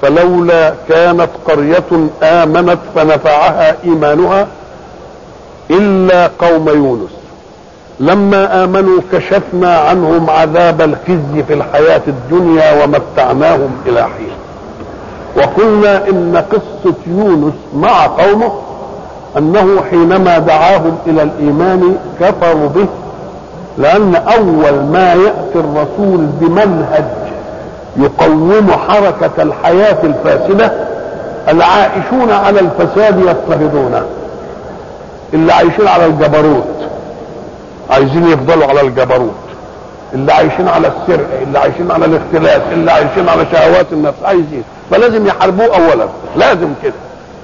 فلولا كانت قرية آمنت فنفعها إيمانها إلا قوم يونس لما آمنوا كشفنا عنهم عذاب الخزي في الحياة الدنيا ومتعناهم إلى حين وقلنا إن قصة يونس مع قومه أنه حينما دعاهم إلى الإيمان كفروا به لأن أول ما يأتي الرسول بمنهج يقوم حركة الحياة الفاسدة العائشون على الفساد يضطهدونه اللي عايشين على الجبروت عايزين يفضلوا على الجبروت اللي عايشين على السرقة اللي عايشين على الاختلاس اللي عايشين على شهوات النفس عايزين فلازم يحاربوه اولا لازم كده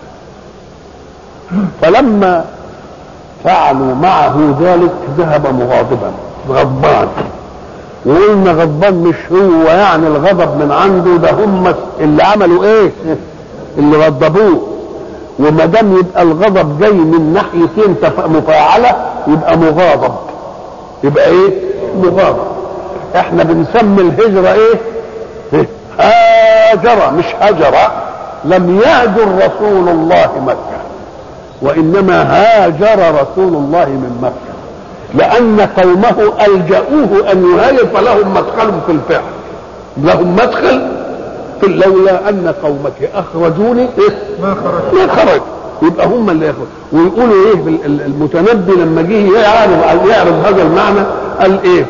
فلما فعلوا معه ذلك ذهب مغاضبا غضبان وقلنا غضبان مش هو يعني الغضب من عنده ده هم اللي عملوا ايه اللي غضبوه وما دام يبقى الغضب جاي من ناحيتين مفاعله يبقى مغاضب يبقى ايه مغاضب احنا بنسمي الهجره ايه, إيه؟ هاجر مش هجر لم يهجر رسول الله مكه وانما هاجر رسول الله من مكه لان قومه الجاوه ان يهاجر فلهم مدخل في الفعل لهم مدخل في لولا ان قومك اخرجوني إيه؟ ما خرج ما خرج يبقى هم اللي يخرج ويقولوا ايه المتنبي لما جه يعرض يعرض هذا المعنى قال ايه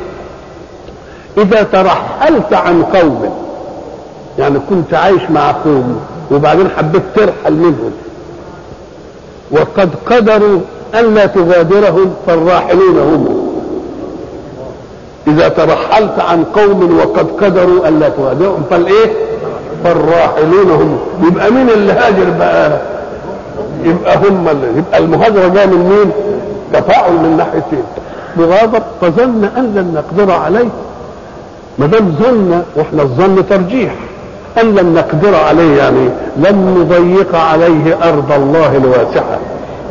اذا ترحلت عن قوم يعني كنت عايش مع قوم وبعدين حبيت ترحل منهم وقد قدروا الا تغادرهم فالراحلون هم اذا ترحلت عن قوم وقد قدروا الا تغادرهم فالايه فالراحلون هم يبقى مين اللي هاجر بقى يبقى هم اللي يبقى المهاجره جايه من مين تفاعل من ناحيتين مغاضب فظن ان لن نقدر عليه ما دام ظن واحنا الظن ترجيح ان لن نقدر عليه يعني لن نضيق عليه ارض الله الواسعه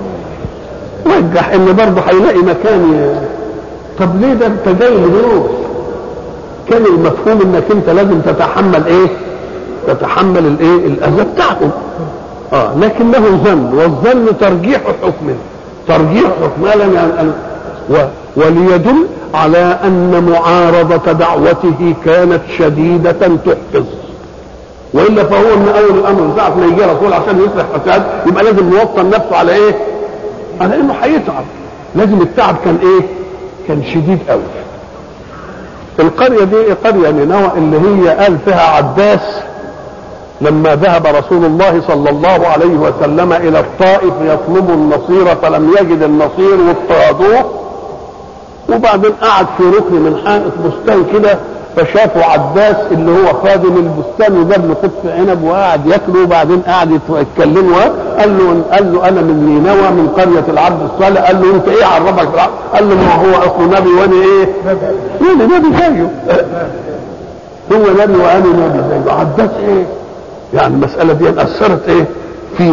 رجح ان برضه هيلاقي مكان ي... طب ليه ده انت جاي لدروس كان المفهوم انك انت لازم تتحمل ايه تتحمل الايه الاذى بتاعهم اه لكنه ظن والظن ترجيح حكم ترجيح حكم لم يعني و... وليدل على ان معارضه دعوته كانت شديده تحفظ والا فهو من اول الامر ساعه ما يجي رسول عشان يصلح فساد يبقى لازم يوطن نفسه على ايه؟ على انه هيتعب لازم التعب كان ايه؟ كان شديد قوي القريه دي قريه نينوى اللي هي قال فيها عباس لما ذهب رسول الله صلى الله عليه وسلم الى الطائف يطلب النصير فلم يجد النصير واضطهدوه وبعدين قعد في ركن من حائط بستان كده فشافوا عباس اللي هو خادم البستان وجاب له قطف عنب وقعد ياكله وبعدين قعد يتكلموا قال له قال له انا من نينوى من قريه العبد الصالح قال له انت ايه عرفك قال له ما هو اصله نبي وانا ايه؟ وانا نبي زيه هو نبي وانا نبي زيه عباس ايه؟ يعني المساله دي اثرت ايه؟ فيه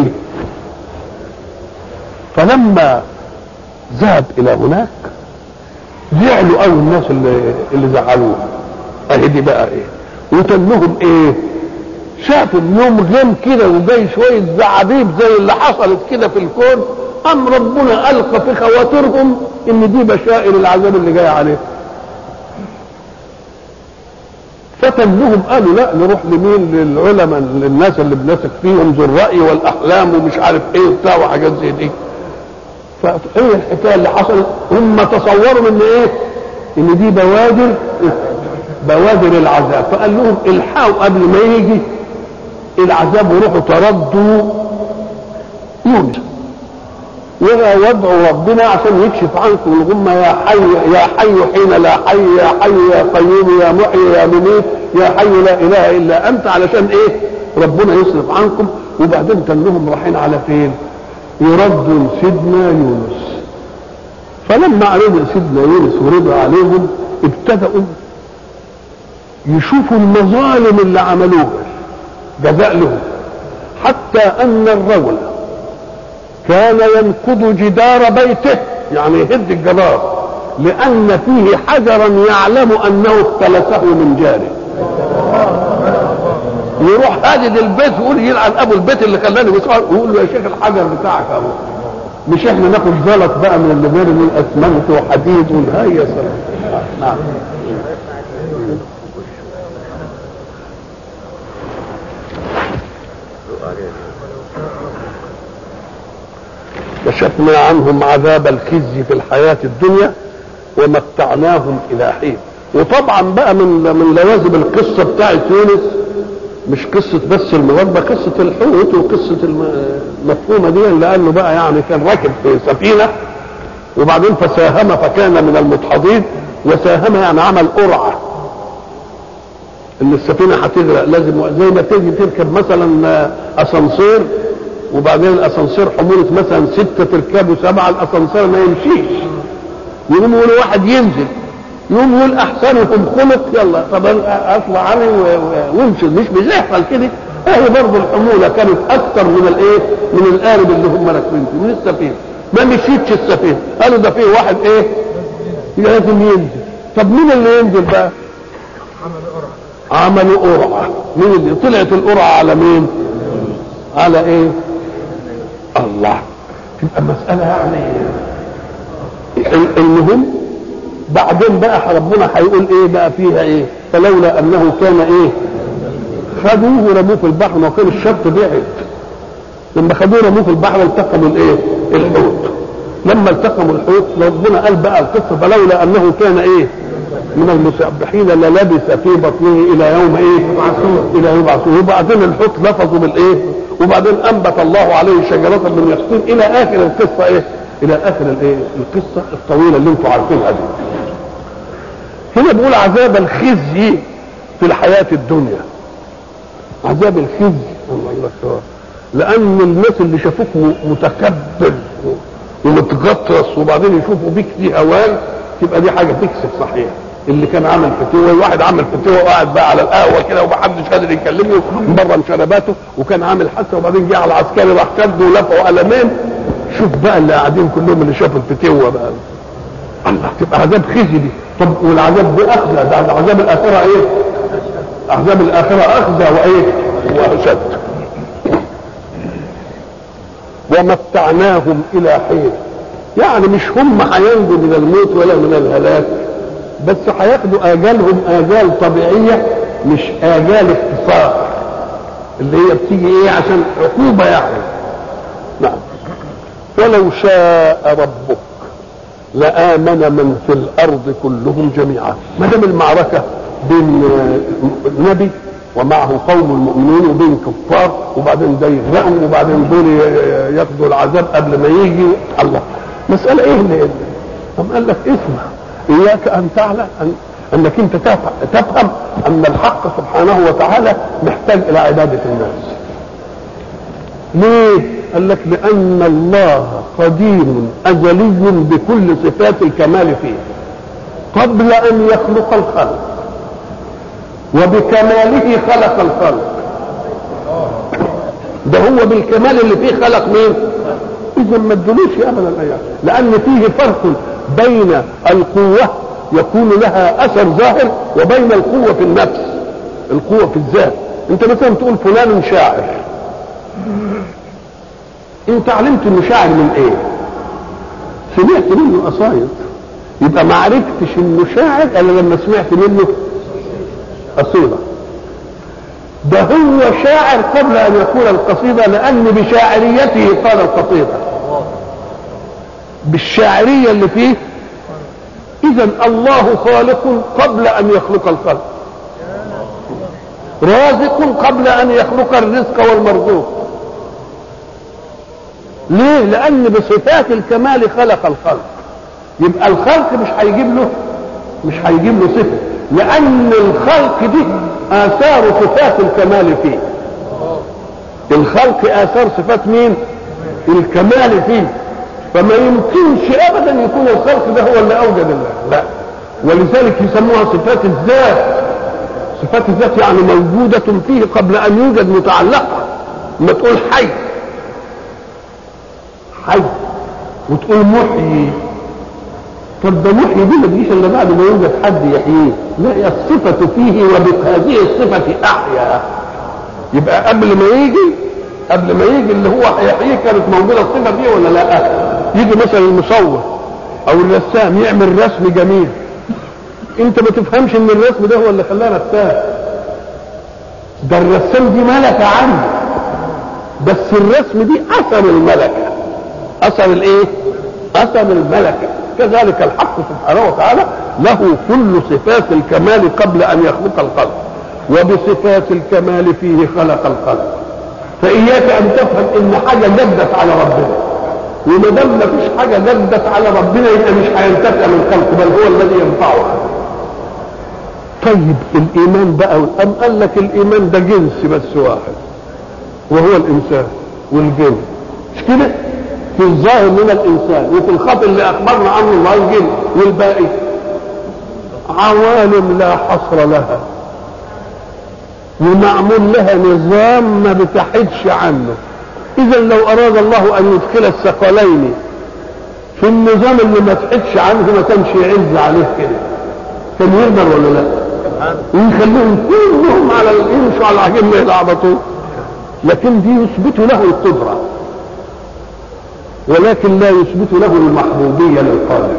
فلما ذهب الى هناك زعلوا قوي الناس اللي اللي زعلوه اهي دي بقى ايه وتنهم ايه شافوا اليوم غيم كده وجاي شويه زعابيب زي اللي حصلت كده في الكون ام ربنا القى في خواطرهم ان دي بشائر العذاب اللي جاي عليه فتنهم قالوا لا نروح لمين للعلماء للناس اللي بنثق فيهم ذو الراي والاحلام ومش عارف ايه وبتاع وحاجات زي دي فايه الحكايه اللي حصلت هم تصوروا ان ايه ان دي بوادر بوادر العذاب فقال لهم الحقوا قبل ما يجي العذاب وروحوا تردوا يونس وادعوا ربنا عشان يكشف عنكم الغمه يا حي يا حي حين لا حي يا حي يا قيوم يا محيي يا مميت يا حي لا اله الا انت علشان ايه ربنا يصرف عنكم وبعدين تنهم رايحين على فين يردوا سيدنا يونس فلما عرض سيدنا يونس ورد عليهم ابتدأوا يشوفوا المظالم اللي عملوها جزاء لهم حتى ان الرجل كان ينقض جدار بيته يعني يهد الجدار لان فيه حجرا يعلم انه اختلسه من جاره يروح هادد البيت ويقول يلعن ابو البيت اللي خلاني بسرعه ويقول له يا شيخ الحجر بتاعك اهو مش احنا ناخد زلط بقى من اللي بيرمي الاسمنت وحديد والهي يا سلام نعم كشفنا عنهم عذاب الخزي في الحياة الدنيا ومتعناهم إلى حين وطبعا بقى من من لوازم القصة بتاعت يونس مش قصة بس المغاربة قصة الحوت وقصة المفهومة دي لأنه بقى يعني كان راكب في سفينة وبعدين فساهم فكان من المدحضين وساهم يعني عمل قرعة ان السفينة هتغرق لازم زي ما تيجي تركب مثلا اسانسير وبعدين الاسانسير حمولة مثلا ستة تركبوا سبعة الاسانسير ما يمشيش يقوم يقول واحد ينزل يقوم يقول احسنكم خلق يلا طب اطلع عني وامشي مش بيحصل كده اهي برضه الحمولة كانت اكثر من الايه من القارب اللي هم راكبين فيه من السفينة ما مشيتش السفينة قالوا ده فيه واحد ايه لازم ينزل طب مين اللي ينزل بقى عملوا قرعة مين اللي طلعت القرعة على مين على ايه الله تبقى مسألة يعني المهم بعدين بقى ربنا هيقول ايه بقى فيها ايه فلولا انه كان ايه خدوه ورموه في البحر ما كان الشط بعد لما خدوه رموه في البحر التقموا الايه الحوت لما التقموا الحوت ربنا قال بقى القصه فلولا انه كان ايه من المسبحين للبث في بطنه الى يوم ايه الى يوم يبعثون وبعدين الحوت لفظوا بالايه وبعدين انبت الله عليه شجره من يقطين الى اخر القصه ايه الى اخر الايه القصه الطويله اللي انتم عارفينها دي هنا بيقول عذاب الخزي في الحياه الدنيا عذاب الخزي الله يبارك لان الناس اللي شافوك متكبر ومتغطرس وبعدين يشوفوا بيك دي هوان تبقى دي حاجه تكسب صحيح اللي كان عامل فتوه واحد عامل فتوه وقاعد بقى على القهوه كده ومحدش قادر يكلمه بره شنباته وكان عامل حادثه وبعدين جه على العسكري راح شده ولفه قلمين شوف بقى اللي قاعدين كلهم اللي شافوا الفتوه بقى الله تبقى عذاب خزي دي طب والعذاب دي اخزى ده عذاب الاخره ايه؟ عذاب الاخره اخزى وايه؟ واشد ومتعناهم الى حين يعني مش هم هينجوا من الموت ولا من الهلاك بس هياخدوا اجالهم اجال طبيعيه مش اجال اختصار اللي هي بتيجي ايه عشان عقوبه يعني نعم ولو شاء ربك لآمن من في الأرض كلهم جميعا ما دام المعركة بين نبي ومعه قوم المؤمنين وبين كفار وبعدين ده يغرقوا وبعدين دول ياخدوا العذاب قبل ما يجي الله مسألة ايه اللي أم قال لك اسمع إياك أن تعلم أن أنك أنت تفهم أن الحق سبحانه وتعالى محتاج إلى عبادة الناس ليه؟ قال لك لأن الله قديم أزلي بكل صفات الكمال فيه قبل أن يخلق الخلق وبكماله خلق الخلق ده هو بالكمال اللي فيه خلق مين؟ إذا ما ادلوش أبدا الآيات لأن فيه فرق بين القوة يكون لها أثر ظاهر وبين القوة في النفس القوة في الذات أنت مثلا تقول فلان شاعر انت علمت انه شاعر من ايه سمعت منه قصايد يبقى ما عرفتش انه شاعر الا لما سمعت منه قصيدة ده هو شاعر قبل ان يكون القصيدة لان بشاعريته قال القصيدة بالشاعرية اللي فيه اذا الله خالق قبل ان يخلق الخلق رازق قبل ان يخلق الرزق والمرزوق ليه لان بصفات الكمال خلق الخلق يبقى الخلق مش هيجيب له مش هيجيب له صفه لان الخلق دي اثار صفات الكمال فيه الخلق اثار صفات مين الكمال فيه فما يمكنش ابدا يكون الخلق ده هو اللي اوجد الله لا ولذلك يسموها صفات الذات صفات الذات يعني موجودة فيه قبل أن يوجد متعلقة ما تقول حي حي وتقول محيي طب ده محيي دي ما تجيش الا بعد ما يوجد حد يحييه لا الصفة فيه وبهذه الصفة أحيا يبقى قبل ما يجي قبل ما يجي اللي هو هيحييه كانت موجوده الصفه دي ولا لا يجي مثلا المصور او الرسام يعمل رسم جميل انت ما تفهمش ان الرسم ده هو اللي خلاه رسام ده الرسام دي ملكه عنده بس الرسم دي اثر الملكه اثر الايه اثر الملكه كذلك الحق سبحانه وتعالى له كل صفات الكمال قبل ان يخلق الخلق وبصفات الكمال فيه خلق الخلق فإياك أن تفهم إن حاجة جدت على ربنا وما دام ما فيش حاجة جدت على ربنا يبقى مش هينتفع من الخلق بل هو الذي ينفعه طيب الإيمان بقى أم قال لك الإيمان ده جنس بس واحد وهو الإنسان والجن مش كده؟ في الظاهر من الإنسان وفي الخط اللي أخبرنا عنه الله الجن والباقي عوالم لا حصر لها ومعمول لها نظام ما بتحدش عنه اذا لو اراد الله ان يدخل الثقلين في النظام اللي ما تحدش عنه ما كانش يعز عليه كده كان يقدر ولا لا ويخليهم كلهم على يمشوا على العجين ما يلعبطوا لكن دي يثبت له القدره ولكن لا يثبت له المحبوبيه للقادر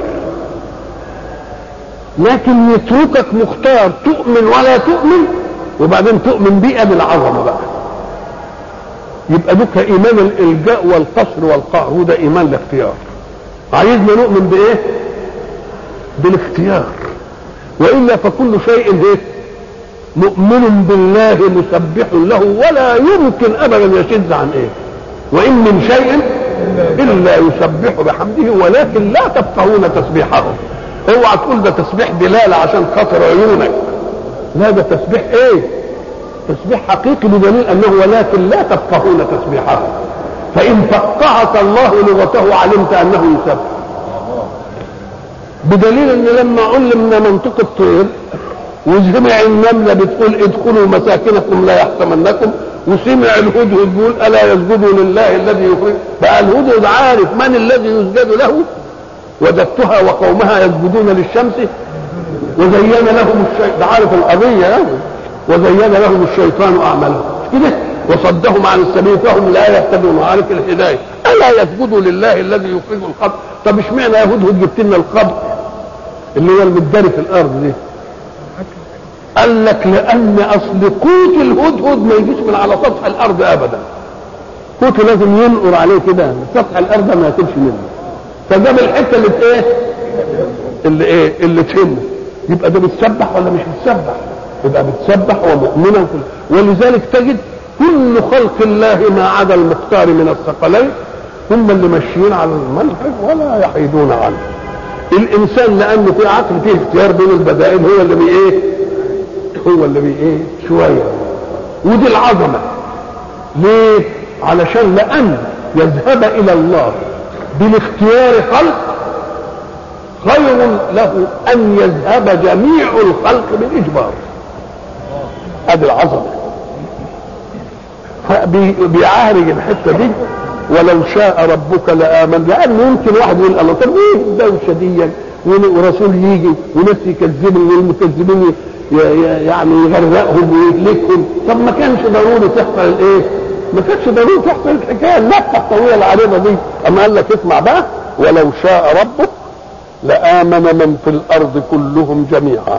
لكن يتركك مختار تؤمن ولا تؤمن وبعدين تؤمن بيئة بالعظمة بقى يبقى دوك إيمان الإلجاء والقصر والقهر وده إيمان الاختيار عايزنا نؤمن بإيه؟ بالاختيار وإلا فكل شيء إيه؟ مؤمن بالله مسبح له ولا يمكن أبدا يشد عن إيه؟ وإن من شيء إلا يسبح بحمده ولكن لا تفقهون تسبيحه اوعى تقول ده تسبيح بلال عشان خاطر عيونك لا ده تسبيح ايه تسبيح حقيقي بدليل انه ولكن لا تفقهون تسبيحه فان فقهك الله لغته علمت انه يسبح بدليل ان لما علمنا منطق الطير وسمع النمله بتقول ادخلوا مساكنكم لا يحطمنكم وسمع الهدهد بيقول الا يسجدوا لله الذي يخرج بقى الهدهد عارف من الذي يسجد له وجدتها وقومها يسجدون للشمس وزين لهم الشيطان ده عارف القضية يعني وزين لهم الشيطان أعمالهم كده وصدهم عن السبيل فهم لا يهتدون عارف الهداية ألا يسجدوا لله الذي يخرج الخبر طب اشمعنى يا هدهد جبت لنا الخبر اللي هو المداري في الأرض دي قال لك لأن أصل قوت الهدهد ما يجيش من على سطح الأرض أبدا قوته لازم ينقر عليه كده سطح الأرض ما ياكلش منه فجاب الحتة اللي ايه اللي ايه اللي تهمه يبقى ده بتسبح ولا مش بتسبح يبقى بتسبح ومؤمنا ولذلك تجد كل خلق الله ما عدا المختار من الثقلين هم اللي ماشيين على المنهج ولا يحيدون عنه الانسان لانه في عقل فيه اختيار بين البدائل هو اللي بي ايه هو اللي بي ايه شويه ودي العظمه ليه علشان لان يذهب الى الله بالاختيار خلق خير له ان يذهب جميع الخلق بالاجبار ادي العظمه بيعالج الحته دي ولو شاء ربك لامن لان يمكن واحد يقول الله طب ايه الدوشه دي ورسول يجي وناس يكذبوا والمكذبين يعني يغرقهم ويهلكهم طب ما كانش ضروري تحصل الايه؟ ما كانش ضروري تحصل الحكايه اللفه الطويله العريضه دي اما قال لك اسمع بقى ولو شاء ربك لآمن من في الأرض كلهم جميعا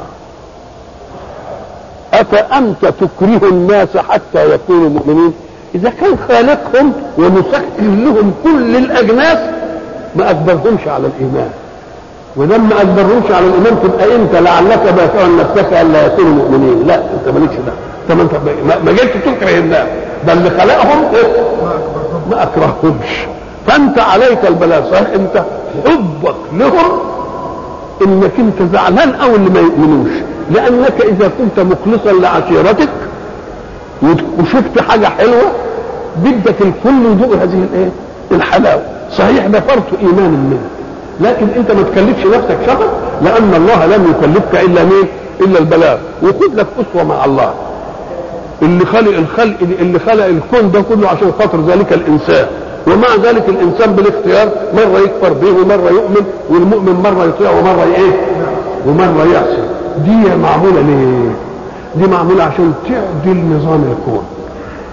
أفأنت تكره الناس حتى يكونوا مؤمنين إذا كان خالقهم ومسخر لهم كل الأجناس ما أجبرهمش على الإيمان ولما أجبرهمش على الإيمان تبقى أنت لعلك باخع نفسك ألا يكونوا مؤمنين لا أنت مالكش ده طب أنت ما جيتش تكره الناس ده اللي خلقهم ما أكرههمش فأنت عليك البلاء صحيح أنت حبك لهم انك انت زعلان او اللي ما يؤمنوش لانك اذا كنت مخلصا لعشيرتك وشفت حاجه حلوه بدك الكل يذوق هذه الايه الحلاوه صحيح ده فرط ايمان منه لكن انت ما تكلفش نفسك شغل لان الله لم يكلفك الا مين الا البلاغ وخذ لك اسوه مع الله اللي خلق الخلق اللي خلق الكون ده كله عشان خاطر ذلك الانسان ومع ذلك الانسان بالاختيار مره يكفر به ومره يؤمن والمؤمن مره يطيع ومره ايه ومره يعصي دي معموله ليه دي معموله عشان تعدل نظام الكون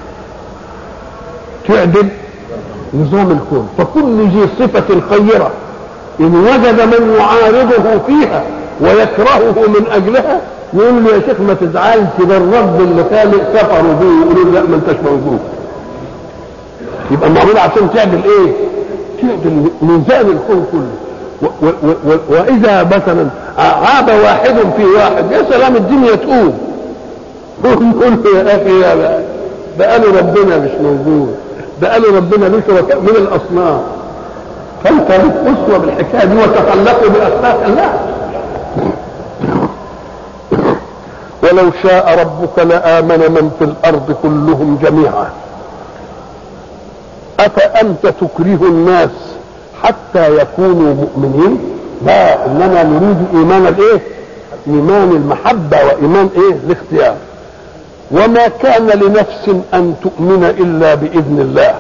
تعدل نظام الكون فكل ذي صفة خيرة إن وجد من يعارضه فيها ويكرهه من أجلها يقول له يا شيخ ما تزعلش ده الرب اللي خالق كفروا بيه يقولوا لا ما انتش موجود يبقى معمول عشان تعدل ايه؟ تعدل ميزان الكون كله و و و واذا مثلا عاب واحد في واحد يا سلام الدنيا تقوم نقول له يا اخي يا لا ده قالوا ربنا مش موجود ده قالوا ربنا له شركاء من الاصنام فانت لك اسوه بالحكايه دي وتخلقوا باخلاق الله ولو شاء ربك لامن من في الارض كلهم جميعا افانت تكره الناس حتى يكونوا مؤمنين لا انما نريد ايمان الايه ايمان المحبه وايمان ايه الاختيار وما كان لنفس ان تؤمن الا باذن الله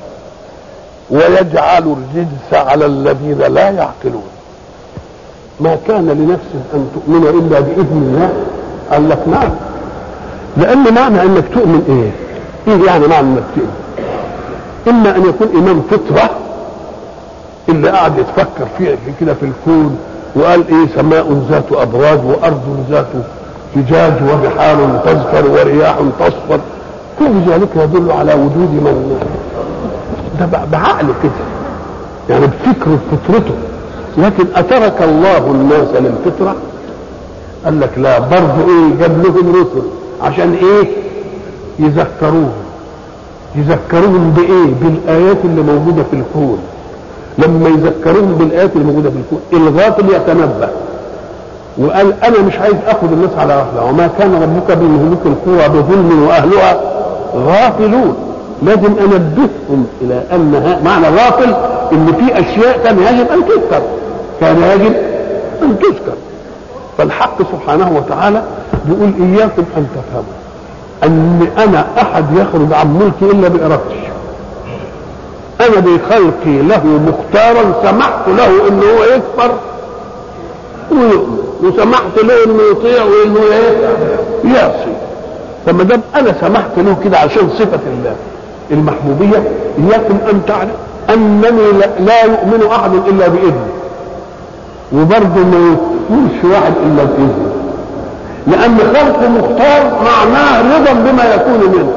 ويجعل الرجس على الذين لا يعقلون ما كان لنفس ان تؤمن الا باذن الله قال لك نعم لان معنى انك تؤمن ايه ايه يعني معنى انك تؤمن اما ان يكون ايمان فطره اللي قاعد يتفكر فيها كده في الكون وقال ايه سماء ذات ابراج وارض ذات فجاج وبحار تزفر ورياح تصفر كل ذلك يدل على وجود من ده بعقل كده يعني بفكره بفطرته لكن اترك الله الناس للفطره قال لك لا برضه ايه جاب لهم رسل عشان ايه يذكروهم يذكروهم بايه بالايات اللي موجوده في الكون لما يذكروهم بالايات اللي موجوده في الكون الغافل يتنبه وقال انا مش عايز اخذ الناس على غفله وما كان ربك بمهلك القرى بظلم واهلها غافلون لازم انبههم الى ان معنى غافل ان في اشياء كان يجب ان تذكر كان يجب ان تذكر فالحق سبحانه وتعالى بيقول اياكم ان تفهموا ان انا احد يخرج عن ملكي الا بارادتي انا بخلقي له مختارا سمحت له انه هو يكفر ويؤمن وسمحت له انه يطيع وانه يعصي فما دام انا سمحت له كده عشان صفه الله المحبوبيه اياكم ان تعلم انني لا يؤمن احد الا باذنه وبرضه ما يكونش واحد الا باذنه لان خلق مختار معناه رضا بما يكون منه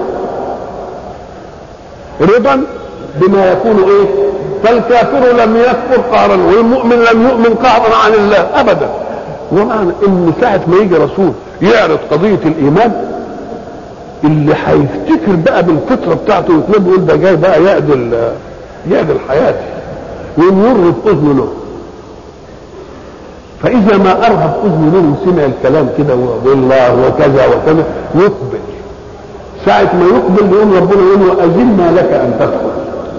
رضا بما يكون ايه فالكافر لم يكفر قهرا والمؤمن لم يؤمن قهرا عن الله ابدا ومعنى ان ساعة ما يجي رسول يعرض قضية الايمان اللي هيفتكر بقى بالفطرة بتاعته ويتنبه يقول ده جاي بقى يعدل يعدل حياتي ويقوم يرهب اذنه له فاذا ما ارهب اذنه له وسمع الكلام كده والله وكذا وكذا يقبل ساعة ما يقبل يقوم ربنا يقول وأذنا لك أن تدخل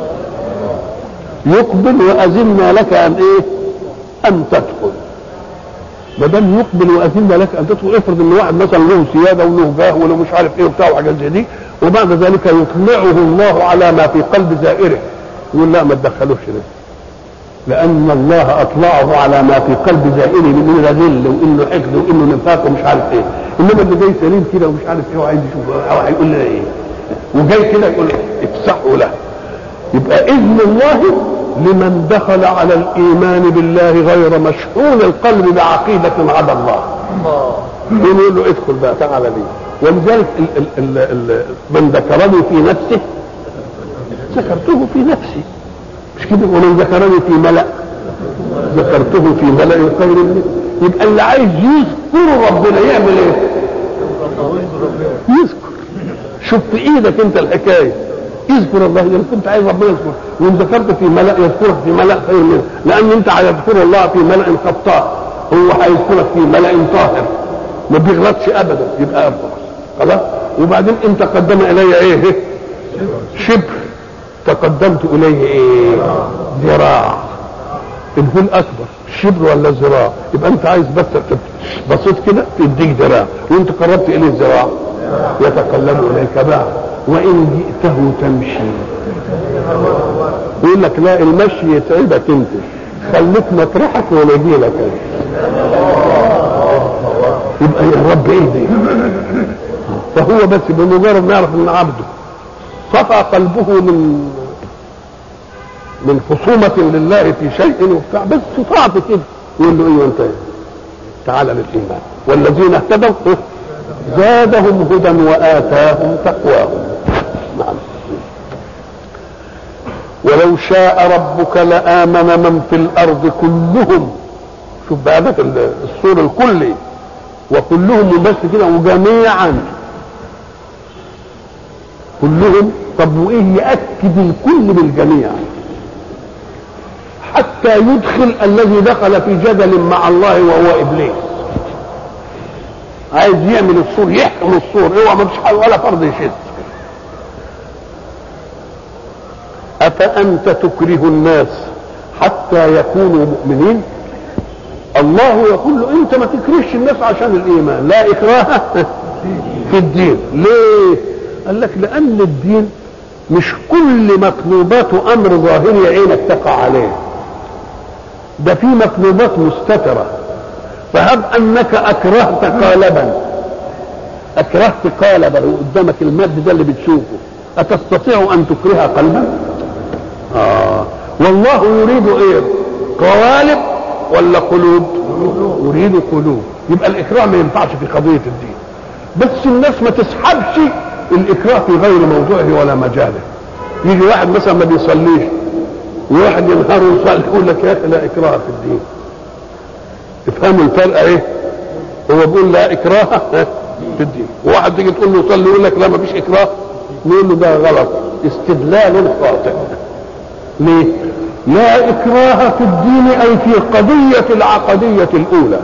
يقبل وأذنا لك أن إيه؟ أن تدخل ما دام يقبل وأذنا لك أن تدخل افرض إن واحد مثلا له سيادة وله جاه وله مش عارف إيه وبتاع وحاجات زي دي وبعد ذلك يطلعه الله على ما في قلب زائره يقول لا ما تدخلوش ده لأن الله أطلعه على ما في قلب زائره من إنه ذل وإنه حقد وإنه نفاق ومش عارف إيه إنما اللي جاي سليم كده ومش عارف إيه وعايز يشوف أو هيقول لنا إيه وجاي كده يقول افسحوا له يبقى إذن الله لمن دخل على الإيمان بالله غير مشحون القلب بعقيدة عدا الله يقول له ادخل بقى تعالى لي ولذلك ال ال ال ال من ذكرني في نفسه ذكرته في نفسي مش كده ومن ذكرني في ملأ ذكرته في ملأ خير منه يبقى اللي عايز يذكر ربنا يعمل ايه؟ يذكر شوف في ايدك انت الحكايه اذكر الله اذا كنت عايز ربنا يذكر وان ذكرت في ملأ يذكرك في ملأ خير منه لان انت هتذكر الله في ملأ خطاء هو هيذكرك في ملأ طاهر ما بيغلطش ابدا يبقى افضل خلاص وبعدين ان تقدم الي ايه شبر تقدمت اليه ايه ذراع الهو الاكبر شبر ولا ذراع يبقى انت عايز بس بصيت كده تديك ذراع وانت قربت اليه ذراع يتقلب اليك بقى وان جئته تمشي يقول لك لا المشي يتعبك انت خليك مطرحك وانا اجي لك يبقى يا رب ايه دي فهو بس بمجرد ما يعرف ان عبده صفى قلبه من من خصومة لله في شيء وبتاع بس صعب كده يقول له ايوه انت تعالى للايمان والذين اهتدوا زادهم هدى واتاهم تقواهم نعم ولو شاء ربك لآمن من في الأرض كلهم شوف بقى ده في السور الكلي وكلهم بس كده وجميعا كلهم طب وايه يأكد الكل بالجميع حتى يدخل الذي دخل في جدل مع الله وهو ابليس عايز يعمل السور يحكم السور اوعى ما فيش حاجه ولا فرض يشد افانت تكره الناس حتى يكونوا مؤمنين الله يقول له انت ما تكرهش الناس عشان الايمان لا اكراه في الدين ليه قال لك لان الدين مش كل مطلوباته امر ظاهري عينك تقع عليه ده في مطلوبات مستتره فهب انك اكرهت قالبا اكرهت قالبا قدامك المد ده اللي بتشوفه اتستطيع ان تكره قلبا آه. والله يريد ايه قوالب ولا قلوب يريد قلوب يبقى الاكراه ما ينفعش في قضيه الدين بس الناس ما تسحبش الاكراه في غير موضوعه ولا مجاله يجي واحد مثلا ما بيصليش وواحد ينهار يصلي يقول لك يا اخي لا اكراه في الدين افهموا الفرق ايه هو بيقول لا اكراه في الدين وواحد تيجي تقول له صلي يقول لك لا ما فيش اكراه نقول له ده غلط استدلال خاطئ ليه لا اكراه في الدين اي في قضيه العقديه الاولى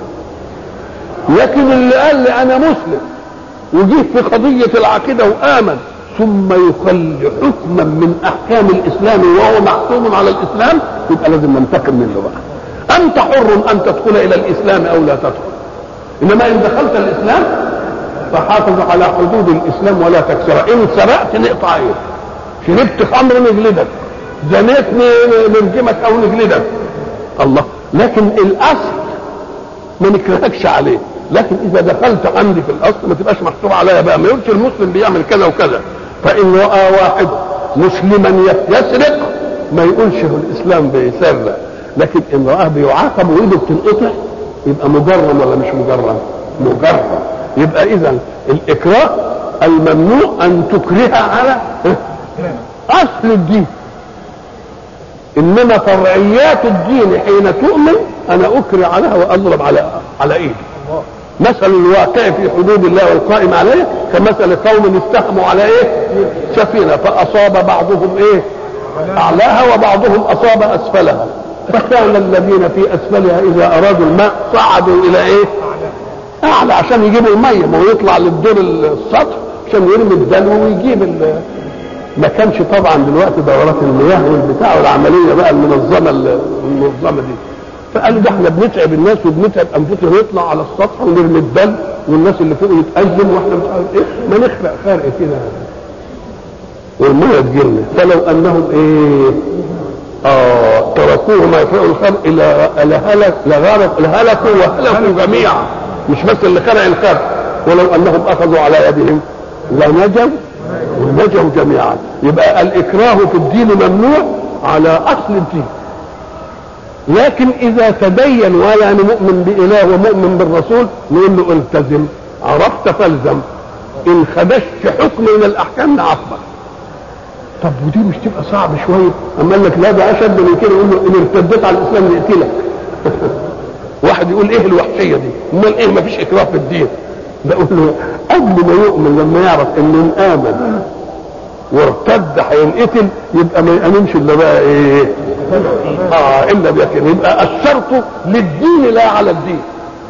لكن اللي قال لي انا مسلم وجه في قضيه العقيده وامن ثم يخل حكما من احكام الاسلام وهو محكوم على الاسلام يبقى لازم ننتقم منه بقى انت حر ان تدخل الى الاسلام او لا تدخل انما ان دخلت الاسلام فحافظ على حدود الاسلام ولا تكسرها ان سرقت نقطع عينك شربت خمر نجلدك زنيت نرجمك او نجلدك الله لكن الاصل ما نكرهكش عليه لكن اذا دخلت عندي في الاصل ما تبقاش محسوب عليا بقى ما يقولش المسلم بيعمل كذا وكذا فان راى واحد مسلما يسرق ما يقولش هو الاسلام بيسرق لكن ان راه بيعاقب وايده بتنقطع يبقى مجرم ولا مش مجرم مجرم يبقى اذا الاكراه الممنوع ان تكره على اصل الدين انما فرعيات الدين حين تؤمن انا اكره عليها واضرب على على ايدي مثل الواقع في حدود الله والقائم عليه كمثل قوم استهموا على ايه سفينه فاصاب بعضهم ايه اعلاها وبعضهم اصاب اسفلها فكان الذين في اسفلها اذا ارادوا الماء صعدوا الى ايه اعلى عشان يجيبوا الميه ما هو يطلع للدور السطح عشان يرمي الدلو ويجيب ال ما كانش طبعا دلوقتي دورات المياه والبتاع والعمليه بقى المنظمه المنظمه دي فقالوا ده احنا بنتعب الناس وبنتعب انفسنا نطلع على السطح ونرمي الدل والناس اللي فوق يتأزم واحنا مش عارف ايه ما نخلق خرق كده والميه تجيلنا فلو انهم ايه اه تركوه ما يفرقوا الخلق الى لهلك لغرق لهلكوا وهلكوا جميعا مش بس اللي خلق الخلق ولو انهم اخذوا على يدهم لنجوا ونجوا جميعا يبقى الاكراه في الدين ممنوع على اصل الدين لكن اذا تبين ولا انا مؤمن باله ومؤمن بالرسول نقول له التزم عرفت فالزم ان خدشت حكم من الاحكام نعاقبك طب ودي مش تبقى صعب شويه اما قال لك لا ده اشد من كده يقول له ان ارتديت على الاسلام نقتلك واحد يقول ايه الوحشيه دي امال ايه ما فيش اكراه في الدين بقول له قبل ما يؤمن لما يعرف انه امن وارتد هينقتل يبقى ما يامنش الا بقى ايه اه الا بيقين يبقى الشرط للدين لا على الدين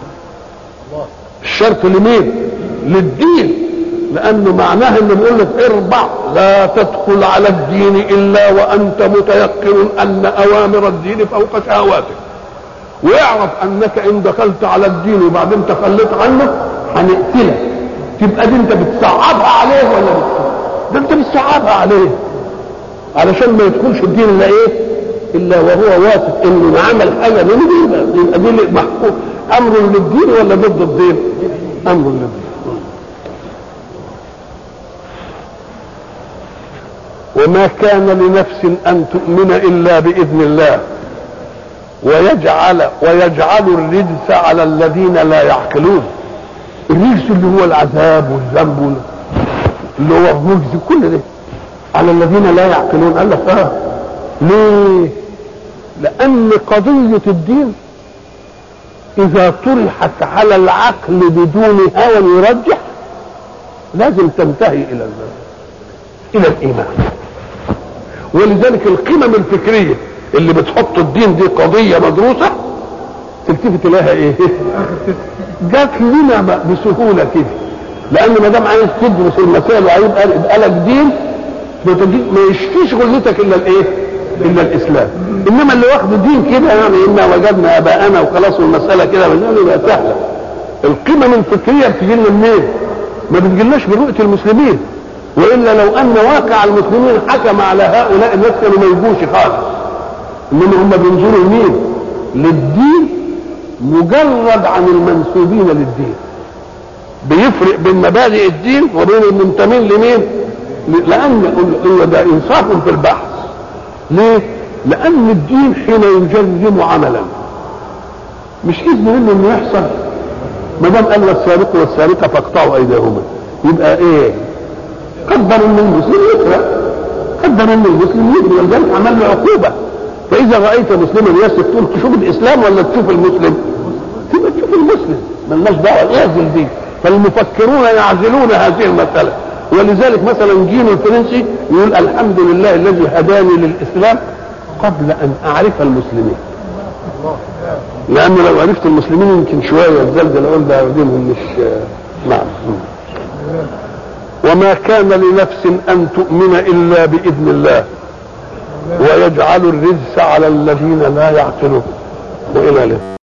الشرط لمين للدين لانه معناه انه بيقول لك اربع لا تدخل على الدين الا وانت متيقن ان اوامر الدين فوق شهواتك واعرف انك ان دخلت على الدين وبعدين تخليت عنه هنقتلك تبقى دي انت بتصعبها عليه ولا بتصعبها ده انت بتصعبها عليه علشان ما يدخلش الدين الا ايه الا وهو واثق انه عمل حاجه من دي يبقى دي محكوم امر للدين ولا ضد الدين امر للدين وما كان لنفس ان تؤمن الا باذن الله ويجعل ويجعل الرجس على الذين لا يعقلون الرجس اللي هو العذاب والذنب اللي هو الرجز كل ده على الذين لا يعقلون قال لك اه ليه لان قضيه الدين اذا طرحت على العقل بدون هوى يرجح لازم تنتهي الى الى الايمان ولذلك القمم الفكريه اللي بتحط الدين دي قضيه مدروسه تلتفت اليها ايه؟ جات لنا بسهوله كده لان ما دام عايز تدرس المسائل وهيبقى يبقى لك دين ما يشفيش غلتك الا الايه؟ الا الاسلام انما اللي واخد الدين كده يعني انا وجدنا اباءنا وخلاص والمساله كده يبقى سهله القمم الفكريه بتجي لنا منين؟ ما بتجيلناش برؤيه المسلمين والا لو ان واقع المسلمين حكم على هؤلاء الناس كانوا ما يجوش خالص انما هم بينظروا لمين؟ للدين مجرد عن المنسوبين للدين بيفرق بين مبادئ الدين وبين المنتمين لمين؟ لان هو ده انصاف في البحث ليه؟ لان الدين حين يجرم عملا مش اذن منه انه يحصل ما دام قال والسارق والسارقه فاقطعوا ايديهما يبقى ايه؟ قدر ان المسلم يسرق قدر ان المسلم يجري ولذلك عمل له عقوبه فاذا رايت مسلما يسرق تقول تشوف الاسلام ولا تشوف المسلم؟ تبقى تشوف المسلم ملناش دعوه اعزل دي فالمفكرون يعزلون هذه المساله ولذلك مثلا جينو الفرنسي يقول الحمد لله الذي هداني للاسلام قبل ان اعرف المسلمين لان لو عرفت المسلمين يمكن شويه الزلزال اقول ده دينهم مش نعم وما كان لنفس ان تؤمن الا باذن الله ويجعل الرجس على الذين لا يعقلون والى